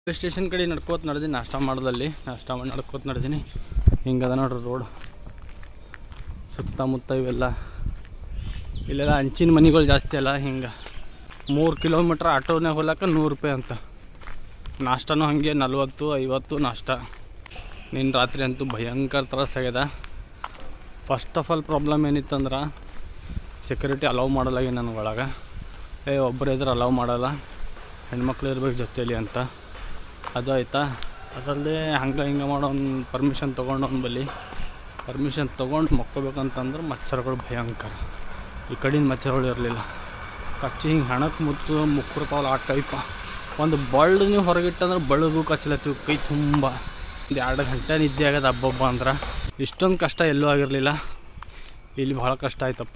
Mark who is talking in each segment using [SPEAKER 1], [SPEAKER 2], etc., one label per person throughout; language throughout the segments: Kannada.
[SPEAKER 1] ಸ್ಟೇಷನ್ ಕಡೆ ನಡ್ಕೋತ ನಡೆದೀನಿ ನಾಷ್ಟ ಮಾಡೋದಲ್ಲಿ ನಾಷ್ಟ ಮಾಡಿ ನಡ್ಕೋತ ನಡೆದೀನಿ ಹಿಂಗದ ನೋಡ್ರಿ ರೋಡ್ ಸುತ್ತಮುತ್ತ ಇವೆಲ್ಲ ಇಲ್ಲೆಲ್ಲ ಹಂಚಿನ ಮನೆಗಳು ಜಾಸ್ತಿ ಅಲ್ಲ ಹಿಂಗೆ ಮೂರು ಕಿಲೋಮೀಟ್ರ್ ಆಟೋನಾಗ ಹೋಗ್ಲಕ್ಕ ನೂರು ರೂಪಾಯಿ ಅಂತ ನಾಷ್ಟನೂ ಹಾಗೆ ನಲ್ವತ್ತು ಐವತ್ತು ನಾಷ್ಟ ನಿನ್ನ ರಾತ್ರಿ ಅಂತೂ ಭಯಂಕರ ತ್ರಾಸ ಆಗ್ಯದ ಫಸ್ಟ್ ಆಫ್ ಆಲ್ ಪ್ರಾಬ್ಲಮ್ ಏನಿತ್ತಂದ್ರೆ ಸೆಕ್ಯೂರಿಟಿ ಅಲೌ ಮಾಡಲಾಗಿ ನನಗೆ ಒಳಗೆ ಏ ಒಬ್ಬರು ಇದ್ರೆ ಅಲೌ ಮಾಡಲ್ಲ ಹೆಣ್ಮಕ್ಳು ಇರ್ಬೇಕು ಜೊತೆಯಲ್ಲಿ ಅಂತ ಅದು ಆಯ್ತಾ ಅದಲ್ಲದೆ ಹಂಗೆ ಹಿಂಗೆ ಮಾಡೋ ಒಂದು ಪರ್ಮಿಷನ್ ತೊಗೊಂಡು ಅವ್ನ ಬಲ್ಲಿ ಪರ್ಮಿಷನ್ ತೊಗೊಂಡು ಮಕ್ಕೋಬೇಕಂತಂದ್ರೆ ಮಚ್ಚರಗಳು ಭಯಂಕರ ಈ ಕಡಿನ ಮಚ್ಚರಗಳು ಇರಲಿಲ್ಲ ಕಚ್ಚಿ ಹಿಂಗೆ ಹಣಕ್ಕೆ ಮುತ್ತು ಮುಕ್ಕಿರ್ತಾವಲ್ಲ ಆ ಟೈಪ ಒಂದು ಬಳ್ಳು ನೀವು ಹೊರಗಿಟ್ಟಂದ್ರೆ ಬಳ್ಳಿಗೂ ಕಚ್ಚಲತ್ತೀವಿ ಕೈ ತುಂಬ ಒಂದು ಎರಡು ಗಂಟೆ ನಿದ್ದೆ ಆಗದ ಹಬ್ಬಬ್ಬ ಅಂದ್ರೆ ಇಷ್ಟೊಂದು ಕಷ್ಟ ಎಲ್ಲೂ ಆಗಿರಲಿಲ್ಲ ಇಲ್ಲಿ ಭಾಳ ಕಷ್ಟ ಆಯ್ತಪ್ಪ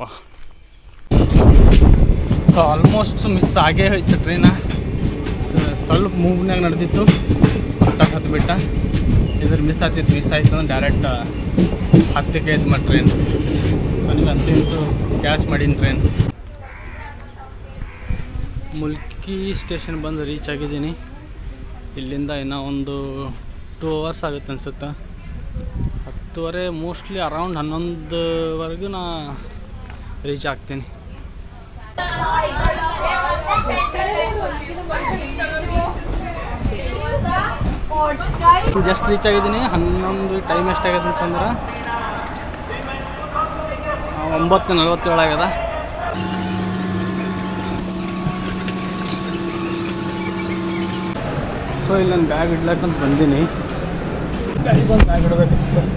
[SPEAKER 1] ಸೊ ಆಲ್ಮೋಸ್ಟ್ ಮಿಸ್ ಆಗೇ ಹೋಯ್ತು ಟ್ರೈನ ಸ್ವಲ್ಪ ಮೂವ್ನಾಗ ನಡೆದಿತ್ತು ಹತ್ತಕ್ಕೆ ಹತ್ತು ಬಿಟ್ಟ ಇದ್ರ ಮಿಸ್ ಆಗ್ತಿತ್ತು ಮಿಸ್ ಆಯ್ತು ಅಂದ್ರೆ ಡೈರೆಕ್ಟ್ ಹತ್ತಕ್ಕೆ ಐದು ಮಾಡಿ ಟ್ರೈನ್ ನನಗೆ ಅಂತೂ ಇಂತೂ ಕ್ಯಾಶ್ ಮಾಡೀನಿ ಟ್ರೈನ್ ಮುಲ್ಕಿ ಸ್ಟೇಷನ್ ಬಂದು ರೀಚ್ ಆಗಿದ್ದೀನಿ ಇಲ್ಲಿಂದ ಇನ್ನೂ ಒಂದು ಟೂ ಅವರ್ಸ್ ಆಗುತ್ತೆ ಅನ್ಸುತ್ತೆ ಹತ್ತುವರೆ ಮೋಸ್ಟ್ಲಿ ಅರೌಂಡ್ ಹನ್ನೊಂದುವರೆಗೂ ನಾ ರೀಚ್ ಆಗ್ತೀನಿ ಜಸ್ಟ್ ರೀಚ್ ಆಗಿದ್ದೀನಿ ಹನ್ನೊಂದು ಟೈಮ್ ಎಷ್ಟಾಗ್ಯದ ಅಂತಂದ್ರೆ ಆ, ಒಂಬತ್ತು ನಲ್ವತ್ತೇಳು ಆಗ್ಯದ ಸೊ ಇಲ್ಲಿ ನಾನು ಬ್ಯಾಗ್ ಇಡ್ಲಕ್ಕಂತ ಬಂದೀನಿ ಒಂದು ಬ್ಯಾಗ್ ಇಡಬೇಕಿತ್ತು ಸರ್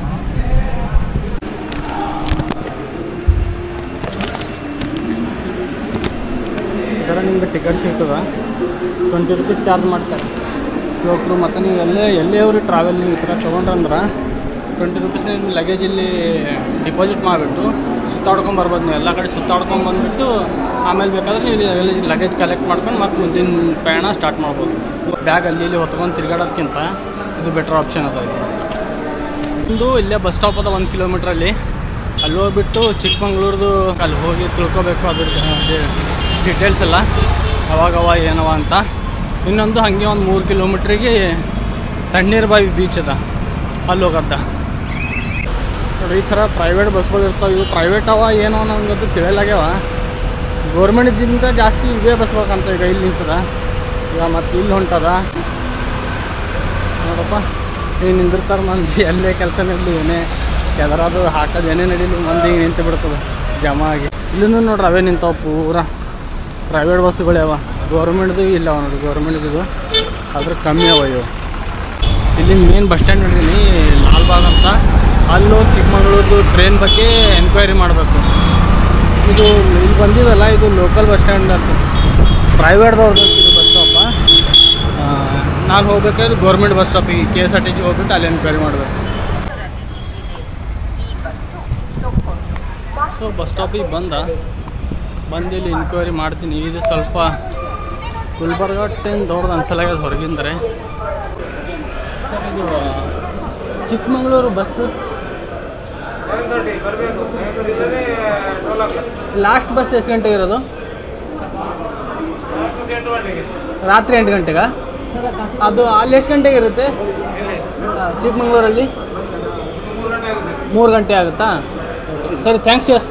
[SPEAKER 1] ಈ ಥರ ನಿಮ್ಗೆ ಟಿಕೆಟ್ ಸಿಗ್ತದ ಟ್ವೆಂಟಿ ರುಪೀಸ್ ಚಾರ್ಜ್ ಮಾಡ್ತಾರೆ ಲೋಕ್ರು ಮತ್ತು ನೀವು ಎಲ್ಲೇ ಎಲ್ಲೇ ಅವ್ರಿಗೆ ಟ್ರಾವೆಲ್ ನೀವು ಈ ಥರ ತೊಗೊಂಡ್ರಂದ್ರೆ ಟ್ವೆಂಟಿ ರುಪೀಸ್ನ ನಿಮ್ಮ ಲಗೇಜ್ ಇಲ್ಲಿ ಡಿಪಾಸಿಟ್ ಮಾಡಿಬಿಟ್ಟು ಸುತ್ತಾಡ್ಕೊಂಡು ಬರ್ಬೋದು ನೀವು ಎಲ್ಲ ಕಡೆ ಸುತ್ತಾಡ್ಕೊಂಡು ಬಂದುಬಿಟ್ಟು ಆಮೇಲೆ ಬೇಕಾದ್ರೆ ನೀವು ಇಲ್ಲಿ ಲಗೇಜ್ ಕಲೆಕ್ಟ್ ಮಾಡ್ಕೊಂಡು ಮತ್ತೆ ಮುಂದಿನ ಪ್ರಯಾಣ ಸ್ಟಾರ್ಟ್ ಮಾಡ್ಬೋದು ಬ್ಯಾಗ್ ಅಲ್ಲಿ ಇಲ್ಲಿ ಹೊತ್ಕೊಂಡು ತಿರುಗಾಡೋದಕ್ಕಿಂತ ಇದು ಬೆಟರ್ ಆಪ್ಷನ್ ಅದ ಇದು ಒಂದು ಇಲ್ಲೇ ಬಸ್ ಸ್ಟಾಪ್ ಅದ ಒಂದು ಕಿಲೋಮೀಟ್ರಲ್ಲಿ ಅಲ್ಲಿ ಹೋಗ್ಬಿಟ್ಟು ಚಿಕ್ಕಮಂಗ್ಳೂರ್ದು ಅಲ್ಲಿ ಹೋಗಿ ತಿಳ್ಕೊಬೇಕು ಅದ್ರದ್ದು ಡೀಟೇಲ್ಸ್ ಎಲ್ಲ ಅವಾಗವ ಏನವ ಅಂತ ಇನ್ನೊಂದು ಹಾಗೆ ಒಂದು ಮೂರು ಕಿಲೋಮೀಟ್ರಿಗೆ ತಣ್ಣೀರ್ ಬಾವಿ ಬೀಚ್ ಅದ ಅಲ್ಲಿ ಹೋಗತ್ತ ನೋಡ್ರಿ ಈ ಥರ ಪ್ರೈವೇಟ್ ಬಸ್ಗಳು ಇರ್ತಾವೆ ಇವು ಪ್ರೈವೇಟ್ ಅವ ಏನೋ ಅನ್ನೋದು ತಿಳಿಯಲಾಗ್ಯಾವ ಗೌರ್ಮೆಂಟ್ದಿಂದ ಜಾಸ್ತಿ ಇವೇ ಬಸ್ಬೇಕಂತ ಈಗ ಇಲ್ಲಿ ನಿಂತದ ಈಗ ಮತ್ತು ಇಲ್ಲಿ ಹೊಂಟದ ನೋಡಪ್ಪ ಈಗ ನಿಂದಿರ್ತಾರೆ ಮಂದಿ ಎಲ್ಲೇ ಕೆಲಸ ನಡಲಿ ಏನೇ ಕೆದರಾದು ಹಾಕೋದು ಏನೇ ನಡೀಲಿ ಮಂದಿ ಹಿಂಗೆ ನಿಂತು ಬಿಡ್ತದೆ ಜಮಾ ಆಗಿ ಇಲ್ಲೂ ನೋಡ್ರಿ ಅವೇ ನಿಂತಾವ ಪೂರ ಪ್ರೈವೇಟ್ ಬಸ್ಸುಗಳು ಯಾವ ಗೌರ್ಮೆಂಟ್ದು ಇಲ್ಲ ಅವ ನೋಡಿ ಗೌರ್ಮೆಂಟ್ದು ಆದ್ರೆ ಕಮ್ಮಿ ಅವ ಇವು ಇಲ್ಲಿ ಮೇನ್ ಬಸ್ ಸ್ಟ್ಯಾಂಡ್ ನೋಡಿದ್ದೀನಿ ಲಾಲ್ಬಾಗ್ ಅಂತ ಅಲ್ಲೂ ಚಿಕ್ಕಮಗಳೂರ್ದು ಟ್ರೈನ್ ಬಗ್ಗೆ ಎನ್ಕ್ವೈರಿ ಮಾಡಬೇಕು ಇದು ಇಲ್ಲಿ ಬಂದಿದಲ್ಲ ಇದು ಲೋಕಲ್ ಬಸ್ ಸ್ಟ್ಯಾಂಡ್ ಅಂತ ಪ್ರೈವೇಟ್ದವ್ರದ್ದು ಇದು ಬಸ್ ಸ್ಟಾಪ ನಾನು ಹೋಗ್ಬೇಕಾದ್ರೆ ಗೌರ್ಮೆಂಟ್ ಬಸ್ ಸ್ಟಾಪಿಗೆ K S R T C ಹೋಗ್ಬಿಟ್ಟು ಅಲ್ಲಿ ಎನ್ಕ್ವೈರಿ ಮಾಡಬೇಕು ಸೊ ಬಸ್ ಸ್ಟಾಪಿಗೆ ಬಂದ ಬಂದು ಇಲ್ಲಿ ಎನ್ಕ್ವೈರಿ ಮಾಡ್ತೀನಿ ಇದು ಸ್ವಲ್ಪ ಗುಲ್ಬರ್ಗ ಟ್ರೈನ್ ದೊಡ್ಡದು ಅನ್ಸಲಾಗ್ಯದ ಹೊರಗಿಂದರೆ ಇದು ಚಿಕ್ಕಮಗಳೂರು ಬಸ್ಸು ಲಾಸ್ಟ್ ಬಸ್ ಎಷ್ಟು ಗಂಟೆಗೆ ಇರೋದು ರಾತ್ರಿ ಎಂಟು ಗಂಟೆಗಾ ಅದು ಅಲ್ಲಿ ಎಷ್ಟು ಗಂಟೆಗೆ ಇರುತ್ತೆ ಆ, ಚಿಕ್ಕಮಗಳೂರಲ್ಲಿ ಮೂರು ಗಂಟೆ ಆಗುತ್ತಾ ಸರಿ ಥ್ಯಾಂಕ್ಸ್ ಸರ್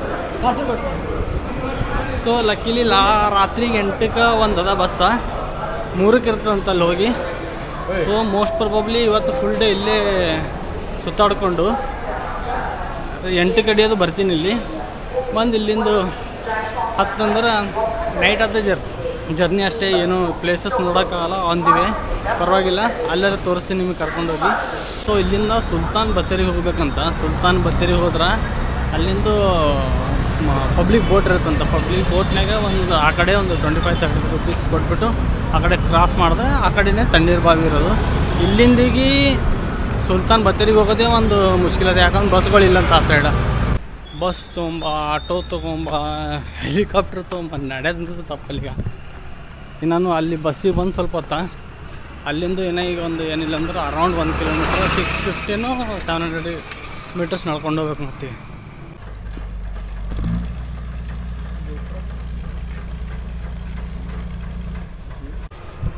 [SPEAKER 1] ಸೊ ಲಕ್ಕಿಲಿ ಲಾ ರಾತ್ರಿಗೆ ಎಂಟಕ್ಕೆ ಒಂದು ಅದ ಬಸ್ಸ ಮೂರಕ್ಕೆ ಇರ್ತದಂತ ಅಲ್ಲಿ ಹೋಗಿ ಸೊ ಮೋಸ್ಟ್ ಪ್ರಾಬಬ್ಲಿ ಇವತ್ತು ಫುಲ್ ಡೇ ಇಲ್ಲೇ ಸುತ್ತಾಡ್ಕೊಂಡು ಎಂಟು ಕಡಿಯೋದು ಬರ್ತೀನಿ ಇಲ್ಲಿ ಬಂದು ಇಲ್ಲಿಂದು ಹತ್ತಂದ್ರೆ ನೈಟ್ ಆದ ಜರ್ ಜರ್ನಿ ಅಷ್ಟೇ ಏನು ಪ್ಲೇಸಸ್ ನೋಡೋಕ್ಕಾಗಲ್ಲ ಒಂದಿವೆ ಪರವಾಗಿಲ್ಲ ಅಲ್ಲೆಲ್ಲ ತೋರಿಸ್ತೀನಿ ನಿಮಗೆ ಕರ್ಕೊಂಡೋಗಿ ಸೊ ಇಲ್ಲಿಂದ ಸುಲ್ತಾನ್ ಬತ್ತೇರಿಗೆ ಹೋಗ್ಬೇಕಂತ ಸುಲ್ತಾನ್ ಬತ್ತೇರಿಗೆ ಹೋದ್ರೆ ಅಲ್ಲಿಂದು ಪಬ್ಲಿಕ್ ಬೋಟ್ ಇರುತ್ತಂತ ಪಬ್ಲಿಕ್ ಬೋಟ್ನಾಗ ಒಂದು ಆ ಕಡೆ ಒಂದು ಟ್ವೆಂಟಿ ಫೈವ್ ತರ್ಟಿ ರುಪೀಸ್ ಕೊಟ್ಬಿಟ್ಟು ಆ ಕಡೆ ಕ್ರಾಸ್ ಮಾಡಿದ್ರೆ ಆ ಕಡೆನೇ ತಣ್ಣೀರು ಬಾವಿ ಇರೋದು ಇಲ್ಲಿಂದಿಗೆ ಸುಲ್ತಾನ್ ಬತ್ತೇರಿಗೆ ಹೋಗೋದೇ ಒಂದು ಮುಷ್ಕಿಲ್ ಅದ ಯಾಕಂದ್ರೆ ಬಸ್ಗಳಿಲ್ಲಂತ ಆ ಸೈಡ ಬಸ್ ತೊಗೊಂಬ ಆಟೋ ತೊಗೊಂಬ ಹೆಲಿಕಾಪ್ಟರ್ ತೊಗೊಂಬ ನಡೆದಂಥದ್ದು ತಪ್ಪಲ್ಲಿಗ ನಾನು ಅಲ್ಲಿ ಬಸ್ಸಿಗೆ ಬಂದು ಸ್ವಲ್ಪ ಹೊತ್ತ ಅಲ್ಲಿಂದ ಏನೋ ಈಗ ಒಂದು ಏನಿಲ್ಲ ಅಂದ್ರೆ ಅರೌಂಡ್ ಒಂದು ಕಿಲೋಮೀಟ್ರ್ ಸಿಕ್ಸ್ ಫಿಫ್ಟಿನೋ ಸೆವೆನ್ ಹಂಡ್ರೆಡ್ ಮೀಟರ್ಸ್ ನಡ್ಕೊಂಡು ಹೋಗ್ಬೇಕು ಮತ್ತೆ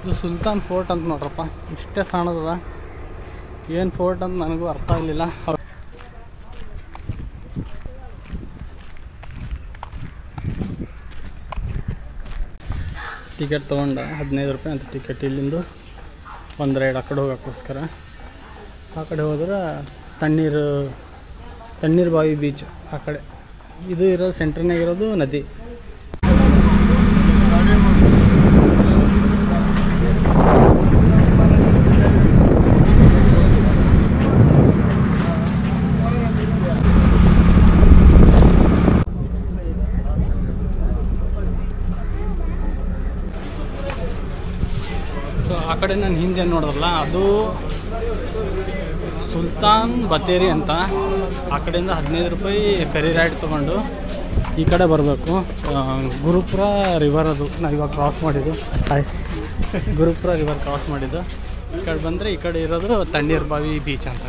[SPEAKER 1] ಇದು ಸುಲ್ತಾನ್ ಫೋರ್ಟ್ ಅಂತ ನೋಡ್ರಪ್ಪ ಇಷ್ಟೇ ಸಣ್ಣದದ ಏನು ಫೋರ್ಟ್ ಅಂತ ನನಗೂ ಅರ್ಥ ಆಗಲಿಲ್ಲ ಟಿಕೆಟ್ ತೊಗೊಂಡ ಹದಿನೈದು ರೂಪಾಯಿ ಅಂತ ಟಿಕೆಟ್ ಇಲ್ಲಿಂದು ಒಂದು ರೈಡ್ ಆ ಕಡೆ ಹೋಗೋಕ್ಕೋಸ್ಕರ ಆ ಕಡೆ ಹೋದ್ರೆ ತಣ್ಣೀರು ತಣ್ಣೀರು ಬಾವಿ ಬೀಚ್ ಆ ಕಡೆ ಇದು ಇರೋದು ಸೆಂಟ್ರ್ನಾಗ ಇರೋದು ನದಿ ಸೊ ಆ ಕಡೆ ನಾನು ಹಿಂದೆ ನೋಡಿದ್ರಲ್ಲ ಅದು ಸುಲ್ತಾನ್ ಬತೇರಿ ಅಂತ ಆ ಕಡೆಯಿಂದ ಹದಿನೈದು ರೂಪಾಯಿ ಫೆರಿ ರೈಡ್ ತೊಗೊಂಡು ಈ ಕಡೆ ಬರಬೇಕು ಗುರುಪುರ ರಿವರ್ ಅದು ನಾವು ಇವಾಗ ಕ್ರಾಸ್ ಮಾಡಿದ್ದು ಹಾಯ್ ಗುರುಪುರ ರಿವರ್ ಕ್ರಾಸ್ ಮಾಡಿದ್ದು ಈ ಕಡೆ ಬಂದರೆ ಈ ಕಡೆ ಇರೋದು ತಣ್ಣೀರು ಬಾವಿ ಬೀಚ್ ಅಂತ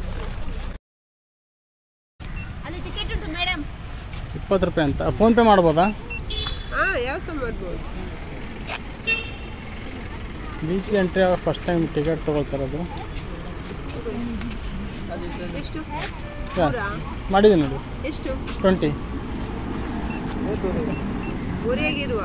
[SPEAKER 2] ಅಲ್ಲಿ ಟಿಕೆಟ್ ಉಂಟು ಮೇಡಮ್
[SPEAKER 1] ಇಪ್ಪತ್ತು ರೂಪಾಯಿ ಅಂತ ಫೋನ್ಪೇ ಮಾಡ್ಬೋದಾ
[SPEAKER 2] ಹಾಂ ಯಾವ ಸಹ ಮಾಡ್ಬೋದು
[SPEAKER 1] ಬೀಚ್ಗೆ ಎಂಟ್ರಿ ಆಗೋ ಫಸ್ಟ್ ಟೈಮ್ ಟಿಕೆಟ್ ತೊಗೊಳ್ತಾರದು
[SPEAKER 2] ಎಷ್ಟು
[SPEAKER 1] ಯಾ, ಮಾಡಿದೆ ನೋಡಿ
[SPEAKER 2] ಎಷ್ಟು
[SPEAKER 1] ಟ್ವೆಂಟಿ
[SPEAKER 2] ಊರಿಯಾಗಿರುವ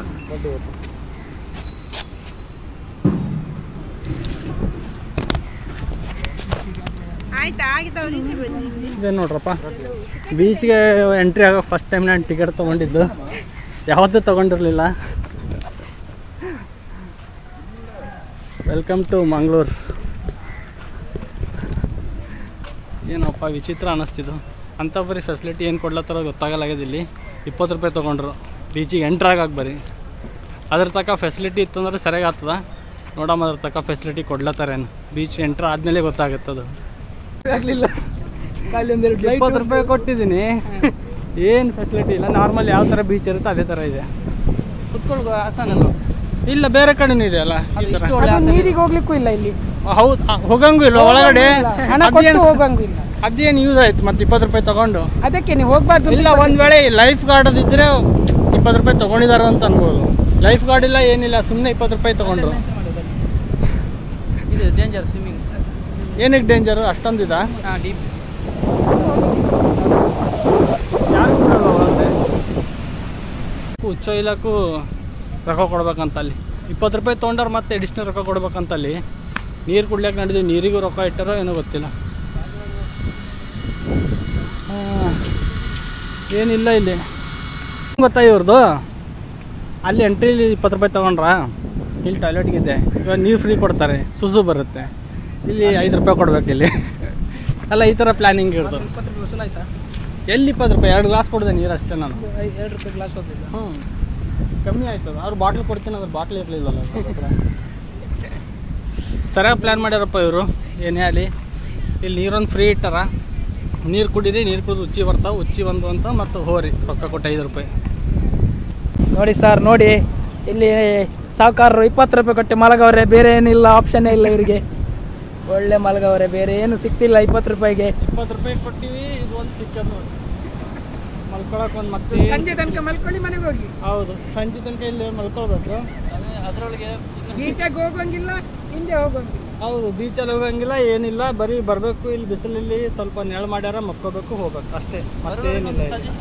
[SPEAKER 2] ಆಯ್ತಾ ಆಗಿದ್ದ ಅವ್ರು ಈಚೆ ಬನ್ನಿ
[SPEAKER 1] ಇದೆ ನೋಡ್ರಪ್ಪ ಬೀಚ್ಗೆ ಎಂಟ್ರಿ ಆಗೋ ಫಸ್ಟ್ ಟೈಮ್ ನಾನು ಟಿಕೆಟ್ ತೊಗೊಂಡಿದ್ದು ಯಾವತ್ತೂ ತೊಗೊಂಡಿರಲಿಲ್ಲ ವೆಲ್ಕಮ್ ಟು ಮಂಗಳೂರು ಏನಪ್ಪ ವಿಚಿತ್ರ ಅನ್ನಿಸ್ತಿದ್ದು ಅಂಥ ಬರೀ ಫೆಸಿಲಿಟಿ ಏನು ಕೊಡ್ಲತ್ತಾರೋ ಗೊತ್ತಾಗಲಾಗ್ಯದ ಇಲ್ಲಿ ಇಪ್ಪತ್ತು ರೂಪಾಯಿ ತೊಗೊಂಡ್ರು ಬೀಚಿಗೆ ಎಂಟ್ರ್ ಆಗಕ್ಕೆ ಬರೀ ಅದ್ರ ತಕ್ಕ ಫೆಸಿಲಿಟಿ ಇತ್ತು ಅಂದ್ರೆ ಸರಿಯಾಗಿ ಆಗ್ತದ ನೋಡಮ್ಮ ಅದ್ರ ತಕ್ಕ ಫೆಸಿಲಿಟಿ ಕೊಡ್ಲತ್ತಾರೇನು ಬೀಚ್ ಎಂಟ್ರ್ ಆದಮೇಲೆ ಗೊತ್ತಾಗುತ್ತದು
[SPEAKER 3] ಆಗಲಿಲ್ಲ ಖಾಲಿ ಒಂದೆರಡು ಲೈಟ್
[SPEAKER 1] ಇಪ್ಪತ್ತು ರೂಪಾಯಿ ಕೊಟ್ಟಿದ್ದೀನಿ ಏನು ಫೆಸಿಲಿಟಿ ಇಲ್ಲ ನಾರ್ಮಲ್ ಯಾವ ಥರ ಬೀಚ್ ಇರುತ್ತೆ ಅದೇ ಥರ ಇದೆ
[SPEAKER 3] ಕುತ್ಕೊಳ್ಗೋ ಹಾಸನಲ್ಲ
[SPEAKER 1] ಇಲ್ಲ ಬೇರೆ ಕಡೆನೂ ಇದೆ ಅಲ್ಲ ಈ ಥರ
[SPEAKER 3] ಇಷ್ಟು ಒಳ್ಳೆ ನೀರಿಗೆ ಹೋಗ್ಲಿಕ್ಕೂ ಇಲ್ಲ ಇಲ್ಲಿ
[SPEAKER 1] ಹೌದು ಹೋಗಂಗೂ ಇಲ್ಲ ಒಳಗಡೆ
[SPEAKER 3] ಹಣ ಕೊಟ್ಟು ಹೋಗಂಗೂ ಇಲ್ಲ
[SPEAKER 1] ಅದೇನು ಯೂಸ್ ಆಯ್ತು ಮತ್ತೆ ಇಪ್ಪತ್ತು ರೂಪಾಯಿ ತಗೊಂಡು
[SPEAKER 3] ಅದಕ್ಕೆ ನೀವು ಹೋಗ್ಬಾರ್ದು
[SPEAKER 1] ಇಲ್ಲ ಒಂದ್ ವೇಳೆ ಲೈಫ್ ಗಾರ್ಡ್ ಇದ್ರೆ ಇಪ್ಪತ್ತು ರೂಪಾಯಿ ತಗೊಂಡಿದಾರ ಅಂತ ಅನ್ಬೋದು ಲೈಫ್ ಗಾರ್ಡ್ ಇಲ್ಲ ಏನಿಲ್ಲ ಸುಮ್ಮನೆ ಇಪ್ಪತ್ತು ರೂಪಾಯಿ ತಗೊಂಡ್ರು
[SPEAKER 3] ಇದು ಡೇಂಜರ್ ಸ್ವಿಮ್ಮಿಂಗ್
[SPEAKER 1] ಏನಕ್ಕೆ ಡೇಂಜರು ಅಷ್ಟೊಂದಿದ
[SPEAKER 3] ಹಾಂ ಡೀಪ್
[SPEAKER 1] ಹುಚ್ಚೋ ಇಲ್ಲಕ್ಕೂ ರೊಕ್ಕ ಕೊಡ್ಬೇಕಂತ ಅಲ್ಲಿ ಇಪ್ಪತ್ತು ರೂಪಾಯಿ ತೊಗೊಂಡ್ರೆ ಮತ್ತೆ ಎಡಿಷ್ನಲ್ ರೊಕ್ಕ ಕೊಡ್ಬೇಕಂತ ಅಲ್ಲಿ ನೀರು ಕುಡ್ಲಿಕ್ಕೆ ನಡೆದು ನೀರಿಗೂ ರೊಕ್ಕ ಇಟ್ಟಾರೋ ಏನೋ ಗೊತ್ತಿಲ್ಲ ಆ, ಏನಿಲ್ಲ ಇಲ್ಲಿ ಗೊತ್ತಾ ಇವ್ರದ್ದು ಅಲ್ಲಿ ಎಂಟ್ರಿಲಿ ಇಪ್ಪತ್ತು ರೂಪಾಯಿ ತೊಗೊಂಡ್ರಾ ಇಲ್ಲಿ ಟಾಯ್ಲೆಟ್ಗಿದೆ ಇವಾಗ ನೀರು ಫ್ರೀ ಕೊಡ್ತಾರೆ ಸುಸು ಬರುತ್ತೆ ಇಲ್ಲಿ ಐದು ರೂಪಾಯಿ ಕೊಡ್ಬೇಕು ಇಲ್ಲಿ ಅಲ್ಲ ಈ ಥರ ಪ್ಲ್ಯಾನಿಂಗ್ ಇರೋದು
[SPEAKER 3] ಇಪ್ಪತ್ತು ರೂಪಾಯಿ ವಸೂಲ್ ಆಯ್ತಾ
[SPEAKER 1] ಎಲ್ಲಿ ಇಪ್ಪತ್ತು ರೂಪಾಯಿ ಎರಡು ಗ್ಲಾಸ್ ಕೊಡಿದೆ ನೀರು ಅಷ್ಟೇ ನಾನು
[SPEAKER 3] ಐ- ಎರಡು ರೂಪಾಯಿ ಗ್ಲಾಸ್ ಹೋಗ್ತಿಲ್ಲ
[SPEAKER 1] ಹ್ಞೂ ಕಮ್ಮಿ ಆಯ್ತದ ಅವ್ರು ಬಾಟ್ಲ್ ಕೊಡ್ತೀನಿ ಅದ್ರ ಬಾಟ್ಲ್ ಇರಲಿಲ್ಲಲ್ಲ ಸರಿಯಾಗಿ ಪ್ಲ್ಯಾನ್ ಮಾಡ್ಯಾರಪ್ಪ ಇವರು ಏನೇ ಆಗಲಿ ಇಲ್ಲಿ ನೀರೊಂದು ಫ್ರೀ ಇಟ್ಟಾರ ನೀರು ಕುಡೀರಿ ನೀರು ಕುಡಿದು ಉಚ್ಚಿ ಬರ್ತಾವೆ ಉಚ್ಚಿ ಬಂದು ಅಂತ ಮತ್ತು ಹೋರಿ ರೊಕ್ಕ ಕೊಟ್ಟು ಐದು ರೂಪಾಯಿ
[SPEAKER 3] ನೋಡಿ ಸರ್ ನೋಡಿ ಇಲ್ಲಿ ಸಾವುಕಾರರು ಇಪ್ಪತ್ತು ರೂಪಾಯಿ ಕೊಟ್ಟು ಮಲಗವ್ರೆ ಬೇರೆ ಏನಿಲ್ಲ ಆಪ್ಷನ್ನೇ ಇಲ್ಲ ಇವರಿಗೆ ಒಳ್ಳೆ ಮಲಗವ್ರೆ ಬೇರೆ ಏನು ಸಿಕ್ತಿಲ್ಲ ಇಪ್ಪತ್ತು ರೂಪಾಯಿಗೆ
[SPEAKER 1] ಇಪ್ಪತ್ತು ರೂಪಾಯಿ ಕೊಟ್ಟಿವಿ ಇದು ಒಂದು ಸಿಕ್ಕದ ನೋಡಿ ಮಲ್ಕೊಳಕ್ಕೆ ಒಂದು ಮತ್ತೆ
[SPEAKER 3] ಸಂಜೆ ತನಕ ಮಲ್ಕೊಳ್ಳಿ ಮನೆಗೆ ಹೋಗಿ
[SPEAKER 1] ಹೌದು ಸಂಜೆ ತನಕ ಇಲ್ಲಿ ಮಲ್ಕೊಳ್ಬೇಕು
[SPEAKER 3] ಅದರೊಳಗೆ ಬೀಚಾಗಿ ಹೋಗಂಗಿಲ್ಲ ಹಿಂದೆ ಹೋಗಂಗಿಲ್ಲ
[SPEAKER 1] ಹೌದು ಬೀಚಲ್ಲಿ ಹೋಗಂಗಿಲ್ಲ ಏನಿಲ್ಲ ಬರೀ ಬರಬೇಕು ಇಲ್ಲಿ ಬಿಸಿಲಲ್ಲಿ ಸ್ವಲ್ಪ ನೆರಳು ಮಾಡ್ಯಾರ ಮಕ್ಕೋಬೇಕು ಹೋಗ್ಬೇಕು ಅಷ್ಟೇ ಮತ್ತೇನಿಲ್ಲ ಇಲ್ಲಿ.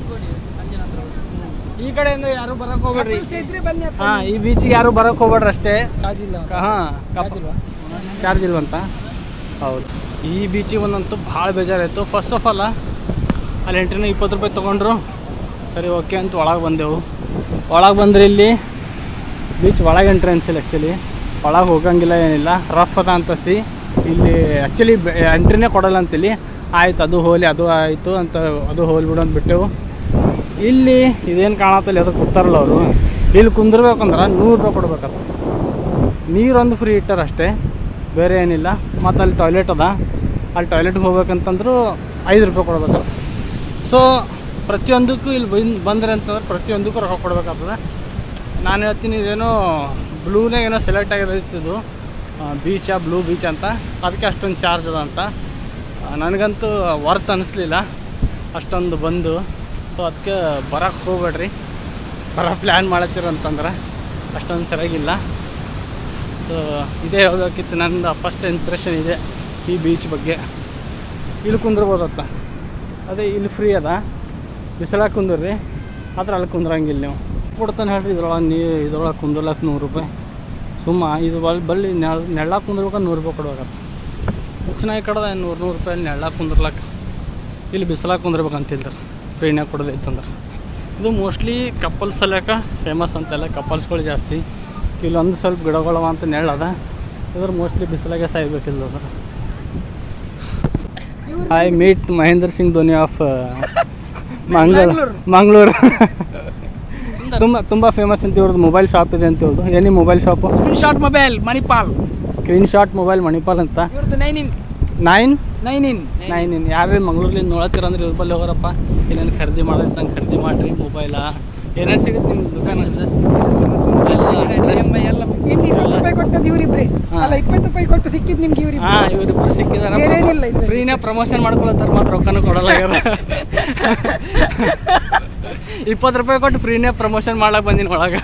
[SPEAKER 1] ಈ ಕಡೆಯಿಂದ ಯಾರು ಬರಕ್ ಹೋಗ್ಬೇಡ್ರಿ
[SPEAKER 3] ಇದ್ರೆ ಬನ್ನಿ
[SPEAKER 1] ಹಾ ಈ ಬೀಚಿಗೆ ಯಾರು ಬರಕ್ ಹೋಗ್ಬೇಡ್ರಿ ಅಷ್ಟೇ
[SPEAKER 3] ಚಾರ್ಜ್ ಇಲ್ಲ
[SPEAKER 1] ಕ- ಹಾ ಚಾರ್ಜ್ ಇಲ್ವಂತ ಹೌದು ಈ ಬೀಚಿಗೆ ಒಂದಂತೂ ಭಾಳ ಬೇಜಾರಾಯಿತು ಫಸ್ಟ್ ಆಫ್ ಆಲ್ ಅಲ್ಲಿ ಎಂಟ್ರಿನ ಇಪ್ಪತ್ತು ರೂಪಾಯಿ ತೊಗೊಂಡ್ರು ಸರಿ ಓಕೆ ಅಂತ ಒಳಗೆ ಬಂದೆವು ಒಳಗೆ ಬಂದ್ರೆ ಇಲ್ಲಿ ಬೀಚ್ ಒಳಗೆ ಎಂಟ್ರೆನ್ಸ್ ಇಲ್ಲ ಆ್ಯಕ್ಚುಲಿ ಒಳಗೆ ಹೋಗಂಗಿಲ್ಲ ಏನಿಲ್ಲ ರಫ್ ಅದ ಅಂತಸಿ ಇಲ್ಲಿ ಆ್ಯಕ್ಚುಲಿ ಎಂಟ್ರಿನೇ ಕೊಡಲ್ಲ ಅಂತಿಲ್ಲಿ ಆಯ್ತು ಅದು ಹೋಲಿ ಅದು ಆಯಿತು ಅಂತ ಅದು ಹೋಲಿ ಬಿಡು ಅಂತ ಬಿಟ್ಟೆವು ಇಲ್ಲಿ ಇದೇನು ಕಾಣತ್ತಲ್ಲ ಅದಕ್ಕೆ ಕೂತಾರಲ್ಲ ಅವರು ಇಲ್ಲಿ ಕುಂದಿರ್ಬೇಕಂದ್ರೆ ನೂರು ರೂಪಾಯಿ ಕೊಡ್ಬೇಕಂತ ನೀರೊಂದು ಫ್ರೀ ಇಟ್ಟಾರ ಅಷ್ಟೇ ಬೇರೆ ಏನಿಲ್ಲ ಮತ್ತು ಅಲ್ಲಿ ಟಾಯ್ಲೆಟ್ ಅದ ಅಲ್ಲಿ ಟಾಯ್ಲೆಟ್ಗೆ ಹೋಗ್ಬೇಕಂತಂದ್ರು ಐದು ರೂಪಾಯಿ ಕೊಡ್ಬೇಕು ಸೊ ಪ್ರತಿಯೊಂದಕ್ಕೂ ಇಲ್ಲಿ ಬಂದು ಬಂದ್ರೆ ಅಂತಂದ್ರೆ ಪ್ರತಿಯೊಂದಕ್ಕೂ ರೊಕ್ಕ ಕೊಡ್ಬೇಕಾಗ್ತದೆ ನಾನು ಹೇಳ್ತೀನಿ ಇದೇನೋ ಬ್ಲೂನಾಗ ಏನೋ ಸೆಲೆಕ್ಟ್ ಆಗಿರೋದಿತ್ತು ಬೀಚಾ ಬ್ಲೂ ಬೀಚ್ ಅಂತ ಅದಕ್ಕೆ ಅಷ್ಟೊಂದು ಚಾರ್ಜ್ ಅದ ಅಂತ ಆ, ನನಗಂತೂ ವರ್ತ್ ಅನ್ನಿಸ್ಲಿಲ್ಲ ಅಷ್ಟೊಂದು ಬಂದು ಸೊ ಅದಕ್ಕೆ ಬರೋಕ್ಕೆ ಹೋಗ್ಬೇಡ್ರಿ ಬರೋ ಪ್ಲ್ಯಾನ್ ಮಾಡತ್ತೀರ ಅಂತಂದ್ರೆ ಅಷ್ಟೊಂದು ಸರಿಯಾಗಿಲ್ಲ ಸೊ ಇದೇ ಹೇಳೋದಕ್ಕಿತ್ತು ನನ್ನ ಫಸ್ಟ್ ಇಂಪ್ರೆಷನ್ ಇದೆ ಈ ಬೀಚ್ ಬಗ್ಗೆ ಇಲ್ಲಿ ಕುಂದ್ರಬೋದತ್ತ ಅದೇ ಇಲ್ಲಿ ಫ್ರೀ ಅದ ಬಿಸಿಲಾಗ ಕುಂದ್ರಿ ಆದ್ರೆ ಅಲ್ಲಿ ಕುಂದ್ರಂಗಿಲ್ಲ ನೀವು ಕೊಡ್ತಾನೆ ಹೇಳ್ರಿ ಇದ್ರೊಳಗೆ ನೀ ಇದ್ರೊಳಗೆ ಕುಂದ್ರಲಕ್ಕೆ ನೂರು ರೂಪಾಯಿ ಸುಮ್ಮ ಇದು ಬಲ್ ಬಲ್ಲಿ ನೆಳ ನೆಳ್ಳಾಗ ಕುಂದ್ರಬೇಕಾದ್ರೆ ನೂರು ರೂಪಾಯಿ ಕೊಡ್ಬೇಕತ್ತ ಹುಚ್ಚನಾಗಿ ಕಡ್ದ ನೂರು ನೂರು ರೂಪಾಯಿ ನೆಳ್ಳಾಗ ಕುಂದ್ರಲಕ್ಕೆ ಇಲ್ಲಿ ಬಿಸಿಲಾಗ ಕುಂದ್ರಬೇಕಂತಿಲ್ತಾರೆ ಫ್ರೀನಾಗ ಕೊಡೋದೈತಂದ್ರೆ ಇದು ಮೋಸ್ಟ್ಲಿ ಕಪಲ್ಸ್ ಸಲ್ಯಾಕ ಫೇಮಸ್ ಅಂತೆಲ್ಲ ಕಪಲ್ಸ್ಗಳು ಜಾಸ್ತಿ ಇಲ್ಲೊಂದು ಸ್ವಲ್ಪ ಗಿಡಗಳವ ಅಂತ ನೆಳ್ಳದ ಇದ್ರ ಮೋಸ್ಟ್ಲಿ ಬಿಸಿಲಾಗೆ ಸಾಯ್ಬೇಕಿಲ್ಲ ಅದ್ರ I meet Mahendra Singh Dhoni of Mangaluru Mangaluru ತುಂಬ ತುಂಬ ಫೇಮಸ್ ಅಂತ ಇವ್ರದ್ದು ಮೊಬೈಲ್ ಶಾಪ್ ಇದೆ ಅಂತ ಇವ್ರದ್ದು ಏನಿ mobile shop
[SPEAKER 3] screenshot mobile Manipal
[SPEAKER 1] screenshot mobile Manipal ಅಂತ
[SPEAKER 3] ಇವ್ರದ್ದು nine in
[SPEAKER 1] nine
[SPEAKER 3] nine in
[SPEAKER 1] nine in ಯಾರು ಮಂಗಳೂರ್ಲಿಂದ ನೋಡತ್ತೀರ ಅಂದ್ರೆ ಇವ್ರ ಬಲ್ಲಿ ಹೋಗರಪ್ಪ ಏನೇನು ಖರೀದಿ ಮಾಡೋದಂಗೆ ಖರೀದಿ ಮಾಡಿರಿ ಮೊಬೈಲ ಏನೇನು ಸಿಗುತ್ತೆ ನಿಮ್ಮ ದುಕಾನ
[SPEAKER 3] ಎಲ್ಲ ಇಲ್ಲಿ ಇಪ್ಪತ್ತು ರೂಪಾಯಿ ಕೊಟ್ಟದ್ದು ಇವ್ರಿಬ್ರಿ
[SPEAKER 1] ಹಾ.
[SPEAKER 3] ಅಲ್ಲ ಇಪ್ಪತ್ತು ರೂಪಾಯಿ ಕೊಟ್ಟು ಸಿಕ್ಕಿದ್ ನಿಮ್ಗೆ ಇವ್ರಿಬ್ರಿ
[SPEAKER 1] ಹಾಂ ಇವರಿಬ್ರು ಸಿಕ್ಕಿದಾರ
[SPEAKER 3] ಏನೇನಿಲ್ಲ ಇದ್ರಲ್ಲಿ.
[SPEAKER 1] ಫ್ರೀನೇ ಪ್ರಮೋಷನ್ ಮಾಡ್ಕೊಳತ್ತಾರ ಮಾತ್ರ ರೊಕ್ಕನೂ ಕೊಡಲ್ಲ ಇವ್ರು ಇಪ್ಪತ್ತು ರೂಪಾಯಿ ಕೊಟ್ಟು ಫ್ರೀನೇ ಪ್ರಮೋಷನ್ ಮಾಡ್ಲಕ್ಕೆ ಬಂದಿನಿ ಒಳಗೆ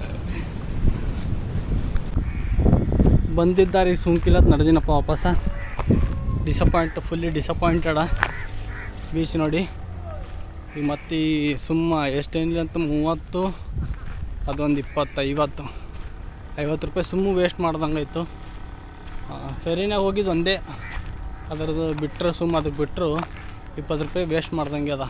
[SPEAKER 1] ಬಂದಿದ್ದಾರೆ ಈಗ ಸುಂಕಿಲತ್ ನಡೆದಿನಪ್ಪ ವಾಪಸ ಡಿಸಪಾಯಿಂಟ್ ಫುಲ್ಲಿ ಡಿಸಪಾಯಿಂಟೆಡ ಬೀಚ್ ನೋಡಿ ಈಗ ಮತ್ತೆ ಈ ಸುಮ್ಮ ಎಷ್ಟೇನಿಲ್ಲ ಅಂತ ಮೂವತ್ತು ಅದೊಂದು ಇಪ್ಪತ್ತು ಐವತ್ತು ಐವತ್ತು ರೂಪಾಯಿ ಸುಮ್ಮ ವೇಸ್ಟ್ ಮಾಡ್ದಂಗೆ ಆಯಿತು ಫೆರಿನಾಗ ಹೋಗಿದ್ದು ಒಂದೇ ಅದರದ್ದು ಬಿಟ್ಟರೆ ಸುಮ್ಮ ಅದಕ್ಕೆ ಬಿಟ್ಟರು ಇಪ್ಪತ್ತು ರೂಪಾಯಿ ವೇಸ್ಟ್ ಮಾಡ್ದಂಗೆ ಅದ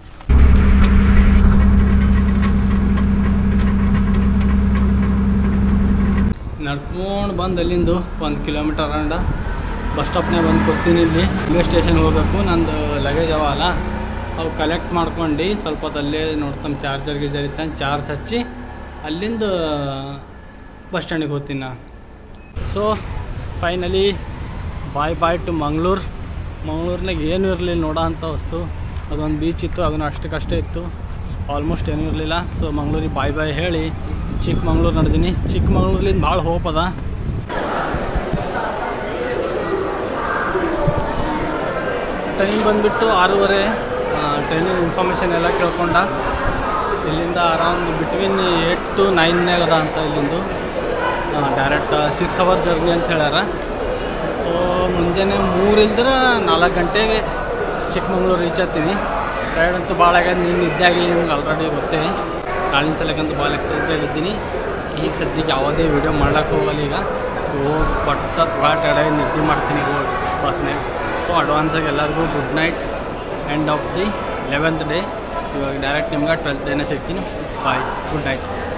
[SPEAKER 1] ನಡ್ಕೊಂಡು ಬಂದು ಅಲ್ಲಿಂದು ಒಂದು ಕಿಲೋಮೀಟರ್ ಅಂಡ ಬಸ್ ಸ್ಟಾಪ್ನಾಗ ಬಂದು ಕೂತೀನಿ ಇಲ್ಲಿ ರೈಲ್ವೆ ಸ್ಟೇಷನ್ ಹೋಗ್ಬೇಕು ನಂದು ಲಗೇಜ್ ಅವ ಅಲ್ಲ ಅವು ಕಲೆಕ್ಟ್ ಮಾಡ್ಕೊಂಡು ಸ್ವಲ್ಪ ಹೊತ್ತು ಅಲ್ಲೇ ನೋಡ್ತಾನೆ ಚಾರ್ಜರ್ ಗೀಜರ್ ಇತ್ತ ಚಾರ್ಜ್ ಹಚ್ಚಿ ಅಲ್ಲಿಂದ ಬಸ್ ಸ್ಟ್ಯಾಂಡಿಗೆ ಹೋಗ್ತೀನಿ ನಾ so finally bye bye to Mangaluru ಮಂಗಳೂರಿನಾಗ ಏನೂ ಇರಲಿಲ್ಲ ನೋಡೋ ಅಂಥ ವಸ್ತು ಅದೊಂದು ಬೀಚ್ ಇತ್ತು ಅದನ್ನು ಅಷ್ಟಕ್ಕಷ್ಟೇ ಇತ್ತು ಆಲ್ಮೋಸ್ಟ್ ಏನೂ ಇರಲಿಲ್ಲ ಸೊ ಮಂಗಳೂರಿಗೆ ಬಾಯ್ ಬಾಯ್ ಹೇಳಿ ಚಿಕ್ಕಮಂಗ್ಳೂರು ನಡೆದೀನಿ ಚಿಕ್ಕಮಂಗ್ಳೂರ್ಲಿಂದ ಭಾಳ ಹೋಪ್ ಅದ ಟೈಮ್ ಬಂದುಬಿಟ್ಟು ಆರೂವರೆ ಟ್ರೈನಿನ ಇನ್ಫಾರ್ಮೇಷನ್ ಎಲ್ಲ ಕೇಳ್ಕೊಂಡ ಇಲ್ಲಿಂದ ಅರೌಂಡ್ ಬಿಟ್ವೀನ್ ಏಟ್ ಟು ನೈನ್ನಾಗ ಅದ ಅಂತ ಇಲ್ಲಿಂದು ಡೈರೆಕ್ಟ್ ಸಿಕ್ಸ್ ಅವರ್ ಜರ್ನಿ ಅಂತ ಹೇಳ್ಯಾರ ಸೊ ಮುಂಜಾನೆ ಮೂರು ಇಲ್ದ್ರೆ ನಾಲ್ಕು ಗಂಟೆಗೆ ಚಿಕ್ಕಮಂಗ್ಳೂರು ರೀಚ್ ಆಗ್ತೀನಿ ಟೈರ್ಡ್ ಅಂತೂ ಭಾಳ ಆಗ್ಯದ ನೀನು ನಿದ್ದೆ ಆಗಿಲ್ಲ ನಿಮ್ಗೆ ಆಲ್ರೆಡಿ ಗೊತ್ತೇ ನಾಳಿನ ಸಲಕ್ಕಂತೂ ಭಾಳ ಎಕ್ಸೈಸ್ಡಾಗಿ ಇದ್ದೀನಿ ಈಗ ಸದ್ಯಕ್ಕೆ ಯಾವುದೇ ವೀಡಿಯೋ ಮಾಡ್ಲಿಕ್ಕೆ ಹೋಗಲ್ಲ ಈಗ ಹೋಗಿ ಪಟ್ಟ ಭಾಳ ಟೈರ್ಡಾಗಿ ನಿದ್ದೆ ಮಾಡ್ತೀನಿ ಹೋಗಿ ಬಸ್ನಾಗ ಸೊ ಅಡ್ವಾನ್ಸಾಗಿ ಎಲ್ಲರಿಗೂ good night end of the eleventh day ಇವಾಗ ಡೈರೆಕ್ಟ್ ನಿಮ್ಗೆ ಟ್ವೆಲ್ತ್ ಡೇನೇ ಸಿಗ್ತೀನಿ ಬಾಯ್ ಗುಡ್ ನೈಟ್